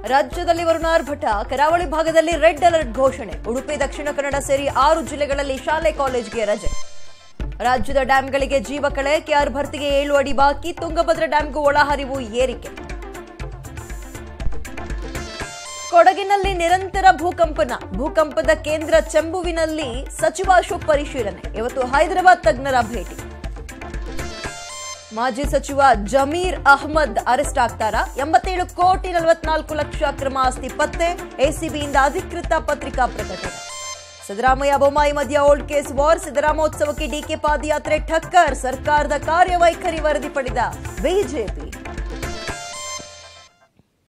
ರಾಜ್ಯದಲ್ಲಿ ವರುಣಾರ್ಭಟ ಕರಾವಳಿ ಭಾಗದಲ್ಲಿ ರೆಡ್ ಅಲರ್ಟ್ ಘೋಷಣೆ ಉಡುಪಿ ದಕ್ಷಿಣ ಕನ್ನಡ ಸೇರಿ ಆರು ಜಿಲ್ಲೆಗಳಲ್ಲಿ ಶಾಲೆ ಕಾಲೇಜ್ಗೆ ರಜೆ ರಾಜ್ಯದ ಡ್ಯಾಂಗಳಿಗೆ ಜೀವ ಕಳೆ ಕೆಆರ್ ಭರ್ತಿಗೆ ಏಳು ಅಡಿ ಬಾಕಿ ತುಂಗಭದ್ರಾ ಡ್ಯಾಂಗೂ ಒಳಹರಿವು ಏರಿಕೆ ಕೊಡಗಿನಲ್ಲಿ ನಿರಂತರ ಭೂಕಂಪನ ಭೂಕಂಪದ ಕೇಂದ್ರ ಚೆಂಬುವಿನಲ್ಲಿ ಸಚಿವ ಅಶೋಕ್ ಪರಿಶೀಲನೆ ಇವತ್ತು ಹೈದರಾಬಾದ್ ತಜ್ಞರ ಭೇಟಿ ಮಾಜಿ ಸಚಿವ ಜಮೀರ್ ಅಹ್ಮದ್ ಅರೆಸ್ಟ್ ಆಗ್ತಾರಾ ಎಂಬತ್ತೇಳು ಕೋಟಿ ನಲವತ್ನಾಲ್ಕು ಲಕ್ಷ ಅಕ್ರಮ ಆಸ್ತಿ ಪತ್ತೆ ಎಸಿಬಿಯಿಂದ ಅಧಿಕೃತ ಪತ್ರಿಕಾ ಪ್ರಕಟಣೆ ಸಿದ್ದರಾಮಯ್ಯ ಬೊಮ್ಮಾಯಿ ಮಧ್ಯ ಓಲ್ಡ್ ಕೇಸ್ ವಾರ್ ಸಿದ್ದರಾಮೋತ್ಸವಕ್ಕೆ ಡಿಕೆ ಪಾದಯಾತ್ರೆ ಠಕ್ಕರ್ ಸರ್ಕಾರದ ಕಾರ್ಯವೈಖರಿ ವರದಿ ಪಡೆದ ಬಿಜೆಪಿ